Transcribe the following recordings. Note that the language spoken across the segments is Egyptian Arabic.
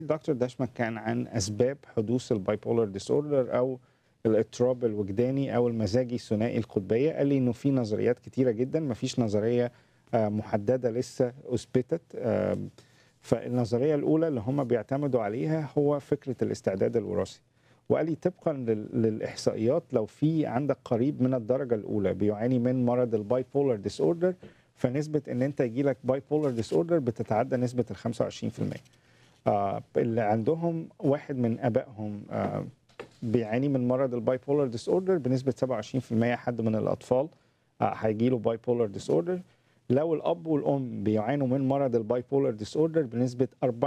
دكتور داشمك كان عن اسباب حدوث الباي بولر ديس اوردر او الاضطراب الوجداني او المزاجي الثنائي القطبيه قال لي انه في نظريات كتيره جدا ما فيش نظريه آه، محدده لسه اثبتت آه، فالنظريه الاولى اللي هم بيعتمدوا عليها هو فكره الاستعداد الوراثي وقال لي طبقا لل- للاحصائيات لو في عندك قريب من الدرجه الاولى بيعاني من مرض الباي بولر ديس اوردر فنسبه ان انت يجي لك باي بولر ديس اوردر بتتعدى نسبه ال 25% آه، اللي عندهم واحد من ابائهم آه، بيعاني من مرض الباي بولر ديس اوردر بنسبه 27% حد من الاطفال آه، هيجي له باي بولر ديس اوردر لو الاب والام بيعانوا من مرض الباي بولر ديس اوردر بنسبه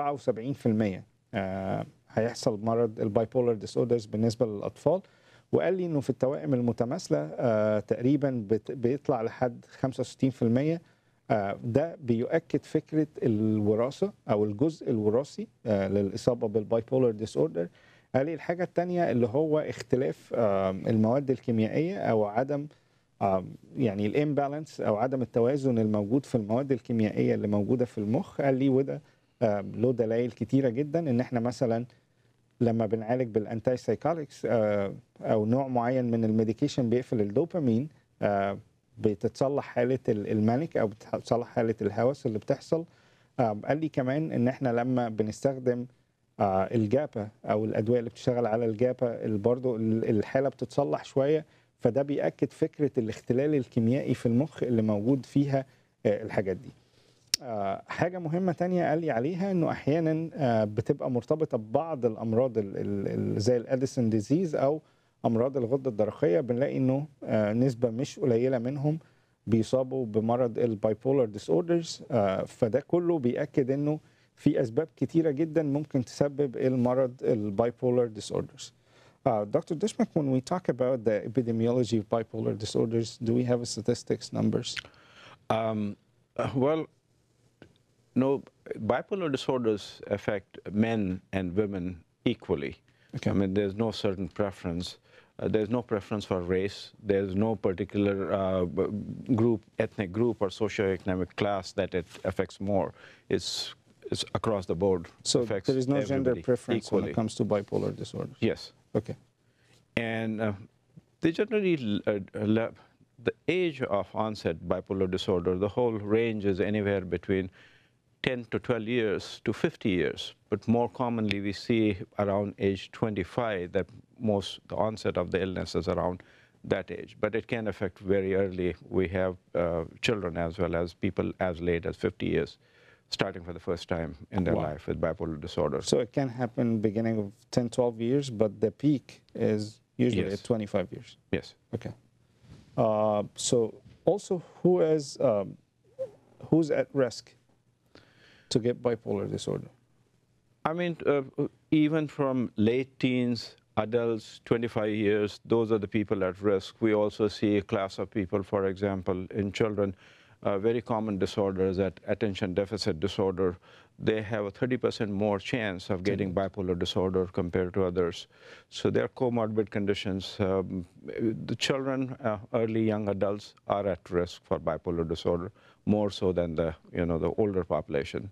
74% آه، هيحصل مرض الباي بولر ديس اوردرز بالنسبه للاطفال وقال لي انه في التوائم المتماثله آه، تقريبا بت- بيطلع لحد 65% آه، ده بيؤكد فكره الوراثه او الجزء الوراثي آه، للاصابه بالباي بولر ديس اوردر قال لي الحاجه الثانيه اللي هو اختلاف آه، المواد الكيميائيه او عدم آه، يعني الامبالانس او عدم التوازن الموجود في المواد الكيميائيه اللي موجوده في المخ قال لي وده آه، له دلائل كتيره جدا ان احنا مثلا لما بنعالج بالانتي سايكوليكس او نوع معين من الميديكيشن بيقفل الدوبامين آه، بتتصلح حاله ال- المانيك او بتتصلح حاله الهوس اللي بتحصل آه، قال لي كمان ان احنا لما بنستخدم آه، الجابا او الادويه اللي بتشتغل على الجابا اللي برضو ال- الحاله بتتصلح شويه فده بيأكد فكره الاختلال الكيميائي في المخ اللي موجود فيها آه، الحاجات دي آه، حاجة مهمة تانية قال لي عليها انه احيانا آه، بتبقى مرتبطة ببعض الامراض ال- ال- ال- زي الاديسون ديزيز او امراض الغدة الدرقية بنلاقي انه آه، نسبة مش قليلة منهم بيصابوا بمرض الباي بولر ديس اوردرز فده كله بيأكد انه في اسباب كتيرة جدا ممكن تسبب المرض الباي بولر ديس اوردرز Uh, Dr. Dishmak, when we talk about the epidemiology of bipolar disorders, do we have statistics, numbers? Um, uh, well, no, bipolar disorders affect men and women equally. Okay. I mean, there's no certain preference. Uh, there's no preference for race. There's no particular uh, b- group, ethnic group, or socioeconomic class that it affects more. It's it's across the board. So affects there is no gender everybody preference when equally. it comes to bipolar disorders. Yes. Okay. And uh, they generally, uh, le- the age of onset bipolar disorder, the whole range is anywhere between 10 to 12 years to 50 years. But more commonly, we see around age 25 that most the onset of the illness is around that age. But it can affect very early. We have uh, children as well as people as late as 50 years starting for the first time in their Wow. life with bipolar disorder. So it can happen beginning of 10, 12 years, but the peak is usually Yes. at 25 years. yes. Okay. Uh, so also, who is um, who's at risk to get bipolar disorder? I mean, uh, even from late teens, adults, 25 years, those are the people at risk. We also see a class of people, for example, in children, uh, very common disorders at attention deficit disorder. They have a 30% more chance of getting bipolar disorder compared to others. So they're comorbid conditions. Um, the children, uh, early young adults, are at risk for bipolar disorder more so than the you know the older population.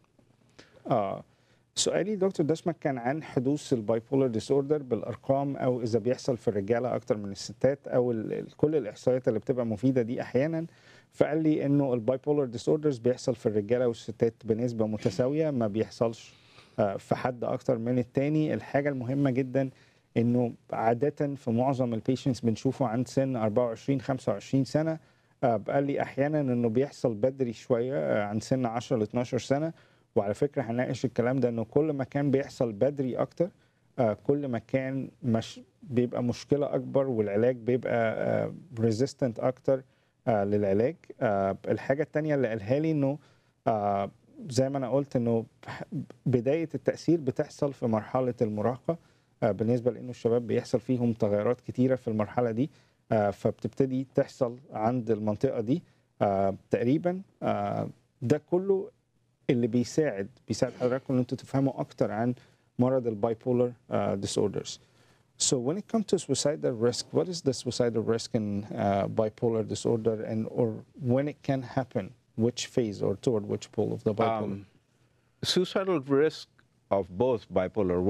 آه سؤالي دكتور دشمك كان عن حدوث البايبولر ديسوردر بالارقام او اذا بيحصل في الرجاله اكتر من الستات او ال- ال- كل الاحصائيات اللي بتبقى مفيده دي احيانا فقال لي انه البايبولر ديسوردرز بيحصل في الرجاله والستات بنسبه متساويه ما بيحصلش آه، في حد اكتر من التاني الحاجه المهمه جدا انه عاده في معظم البيشنتس بنشوفه عند سن 24 25 سنه آه، قال لي احيانا انه بيحصل بدري شويه آه، عند سن 10 ل 12 سنه وعلى فكره هنناقش الكلام ده انه كل ما كان بيحصل بدري اكتر آه، كل ما كان مش بيبقى مشكله اكبر والعلاج بيبقى ريزيستنت اكتر آه، للعلاج آه، الحاجه التانية اللي قالها لي انه آه، زي ما انا قلت انه ح- بدايه التاثير بتحصل في مرحله المراهقه آه، بالنسبه لانه الشباب بيحصل فيهم تغيرات كتيره في المرحله دي آه، فبتبتدي تحصل عند المنطقه دي آه، تقريبا آه، ده كله اللي بيساعد بيساعد حضراتكم ان انتوا تفهموا اكتر عن مرض البايبولر ديس اوردرز So when it comes to suicidal risk, what is the suicidal risk in uh, bipolar disorder, and or when it can happen, which phase or toward which pole of the bipolar? Um, suicidal risk of both bipolar